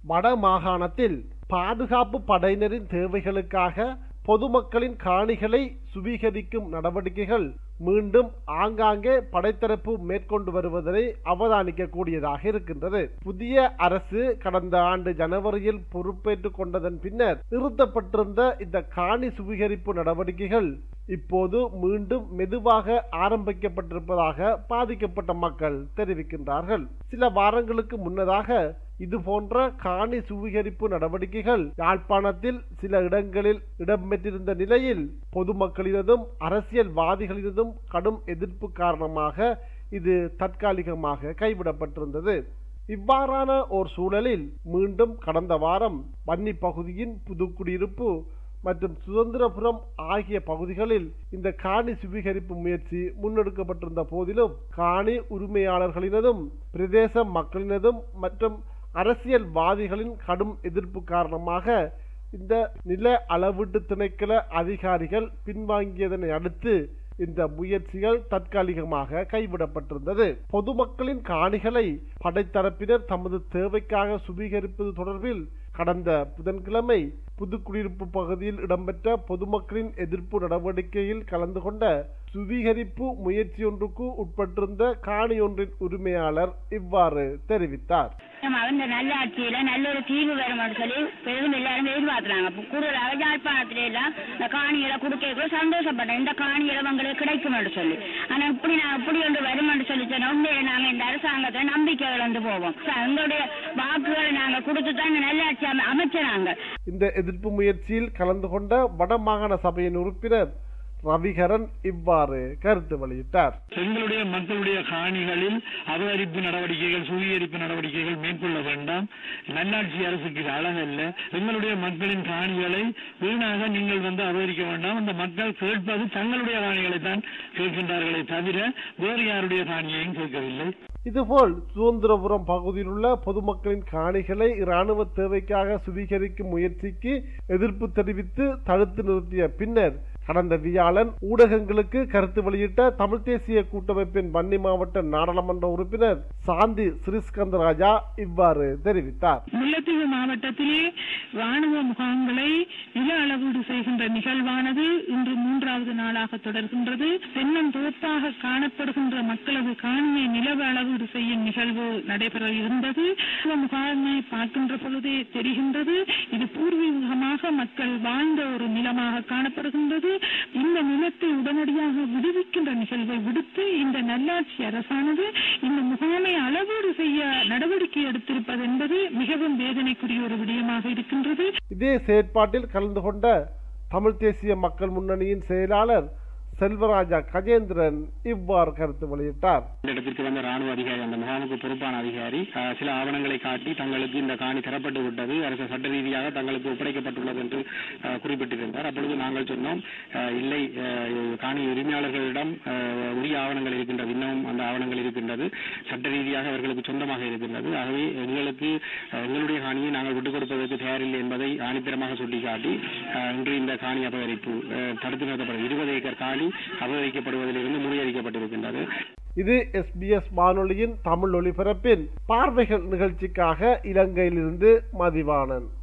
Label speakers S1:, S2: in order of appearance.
S1: வட மாகாணத்தில் பாதுகாப்பு படையினரின் தேவைகளுக்காக பொதுமக்களின் காணிகளை சுவீகரிக்கும் நடவடிக்கைகள் மீண்டும் ஆங்காங்கே படைத்தரப்பு மேற்கொண்டு வருவதனை அவதானிக்க கூடியதாக இருக்கின்றது புதிய அரசு கடந்த ஆண்டு ஜனவரியில் பொறுப்பேற்றுக் கொண்டதன் பின்னர் நிறுத்தப்பட்டிருந்த இந்த காணி சுவீகரிப்பு நடவடிக்கைகள் இப்போது மீண்டும் மெதுவாக ஆரம்பிக்கப்பட்டிருப்பதாக பாதிக்கப்பட்ட மக்கள் தெரிவிக்கின்றார்கள் சில வாரங்களுக்கு முன்னதாக இது போன்ற காணி சுவீகரிப்பு நடவடிக்கைகள் யாழ்ப்பாணத்தில் சில இடங்களில் இடம்பெற்றிருந்த நிலையில் பொதுமக்களினதும் அரசியல்வாதிகளினதும் கடும் எதிர்ப்பு காரணமாக இது தற்காலிகமாக கைவிடப்பட்டிருந்தது இவ்வாறான ஓர் சூழலில் மீண்டும் கடந்த வாரம் வன்னி பகுதியின் புதுக்குடியிருப்பு மற்றும் சுதந்திரபுரம் ஆகிய பகுதிகளில் இந்த காணி சுவீகரிப்பு முயற்சி முன்னெடுக்கப்பட்டிருந்த போதிலும் காணி உரிமையாளர்களினதும் பிரதேச மக்களினதும் மற்றும் அரசியல்வாதிகளின் கடும் எதிர்ப்பு காரணமாக இந்த நில அளவீட்டு திணைக்கள அதிகாரிகள் பின்வாங்கியதனை அடுத்து இந்த முயற்சிகள் தற்காலிகமாக கைவிடப்பட்டிருந்தது பொதுமக்களின் காணிகளை படைத்தரப்பினர் தமது தேவைக்காக சுவீகரிப்பது தொடர்பில் கடந்த புதன்கிழமை புதுக்குடியிருப்பு பகுதியில் இடம்பெற்ற பொதுமக்களின் எதிர்ப்பு நடவடிக்கையில் கலந்து கொண்ட சுவீகரிப்பு முயற்சியொன்றுக்கு உட்பட்டிருந்த காணி ஒன்றின் உரிமையாளர் இவ்வாறு தெரிவித்தார்
S2: இந்த நல்ல ஆட்சியில நல்ல ஒரு தீர்வு வரும்னு சொல்லி பெரும் எல்லாரும் எதிர்பார்க்கிறாங்க கூடுதலாக யாழ்ப்பாணத்தில எல்லாம் இந்த காணிகளை கொடுக்க சந்தோஷப்பட்டேன் இந்த காணிகளை உங்களுக்கு கிடைக்கும் என்று சொல்லி ஆனா இப்படி நான் இப்படி ஒன்று வரும் என்று சொல்லி சொன்ன உண்மையில நாங்க இந்த அரசாங்கத்தை நம்பிக்கை இழந்து போவோம் எங்களுடைய வாக்குகளை நாங்க கொடுத்து தான் இந்த நல்ல ஆட்சி அமைச்சராங்க
S1: இந்த எதிர்ப்பு முயற்சியில் கலந்து கொண்ட வடமாகாண சபையின் உறுப்பினர் ரவிகரன் இவ்வாறு கருத்து வெளியிட்டார்
S3: எங்களுடைய மக்களுடைய காணிகளில் அபகரிப்பு நடவடிக்கைகள் சுவீகரிப்பு நடவடிக்கைகள் மேற்கொள்ள வேண்டாம் நல்லாட்சி அரசுக்கு இது அழகல்ல எங்களுடைய மக்களின் காணிகளை வீணாக நீங்கள் வந்து அபகரிக்க வேண்டாம் அந்த மக்கள் கேட்பது தங்களுடைய காணிகளை தான் கேட்கின்றார்களே தவிர வேறு யாருடைய காணியையும் கேட்கவில்லை
S1: இதுபோல் சுதந்திரபுரம் பகுதியில் உள்ள பொதுமக்களின் காணிகளை இராணுவ தேவைக்காக சுவீகரிக்கும் முயற்சிக்கு எதிர்ப்பு தெரிவித்து தடுத்து நிறுத்திய பின்னர் கடந்த வியாழன் ஊடகங்களுக்கு கருத்து வெளியிட்ட தமிழ் தேசிய கூட்டமைப்பின் வன்னி மாவட்ட நாடாளுமன்ற உறுப்பினர் சாந்தி ஸ்ரீஸ்கந்தராஜா இவ்வாறு தெரிவித்தார்
S4: முல்லைத்தீவு மாவட்டத்திலே ராணுவ முகாம்களை நில அளவீடு செய்கின்ற நிகழ்வானது இன்று மூன்றாவது நாளாக தொடர்கின்றது தென்னந்தோப்பாக காணப்படுகின்ற மக்களது காணியை நிலவு அளவீடு செய்யும் நிகழ்வு நடைபெற இருந்தது முகாமை பார்க்கின்ற பொழுதே தெரிகின்றது இது பூர்வீகமாக மக்கள் வாழ்ந்த ஒரு நிலமாக காணப்படுகின்றது இந்த நிலத்தை உடனடியாக விடுவிக்கின்ற நிகழ்வை விடுத்து இந்த நல்லாட்சி அரசானது இந்த முகாமை அளவீடு செய்ய நடவடிக்கை எடுத்திருப்பது என்பது மிகவும் வேதனைக்குரிய ஒரு விடயமாக இருக்கின்றது
S1: இதே செயற்பாட்டில் கலந்து கொண்ட தமிழ் தேசிய மக்கள் முன்னணியின் செயலாளர் செல்வராஜா கஜேந்திரன் இவ்வாறு கருத்து வெளியிட்டார்
S3: இந்த இடத்திற்கு வந்த ராணுவ அதிகாரி அந்த முகாமுக்கு பொறுப்பான அதிகாரி அஹ், சில ஆவணங்களை காட்டி தங்களுக்கு இந்த காணி தரப்பட்டு விட்டது அரசு சட்ட ரீதியாக தங்களுக்கு ஒப்படைக்கப்பட்டுள்ளது என்று அஹ், குறிப்பிட்டிருந்தார் அப்பொழுது நாங்கள் சொன்னோம் அஹ், இல்லை அஹ், காணி உரிமையாளர்களிடம் அஹ், உரிய ஆவணங்கள் இருக்கின்றது இன்னமும் அந்த ஆவணங்கள் இருக்கின்றது சட்ட ரீதியாக அவர்களுக்கு சொந்தமாக இருக்கின்றது ஆகவே எங்களுக்கு அஹ், எங்களுடைய காணியை நாங்கள் விட்டுக் கொடுப்பதற்கு தயாரில்லை என்பதை ஆணித்தரமாக சுட்டிக்காட்டி அஹ், இன்று இந்த காணி அபகரிப்பு அஹ், தடுத்து நிறுத்தப்படும் இருபது ஏக்கர் காணி அபகரிக்கப்படுவதிலிருந்து முறியடிக்கப்பட்டிருக்கின்றது
S1: இது எஸ்பிஎஸ் வானொலியின் தமிழ் ஒலிபரப்பின் பார்வைகள் நிகழ்ச்சிக்காக இலங்கையிலிருந்து மதிவாணன்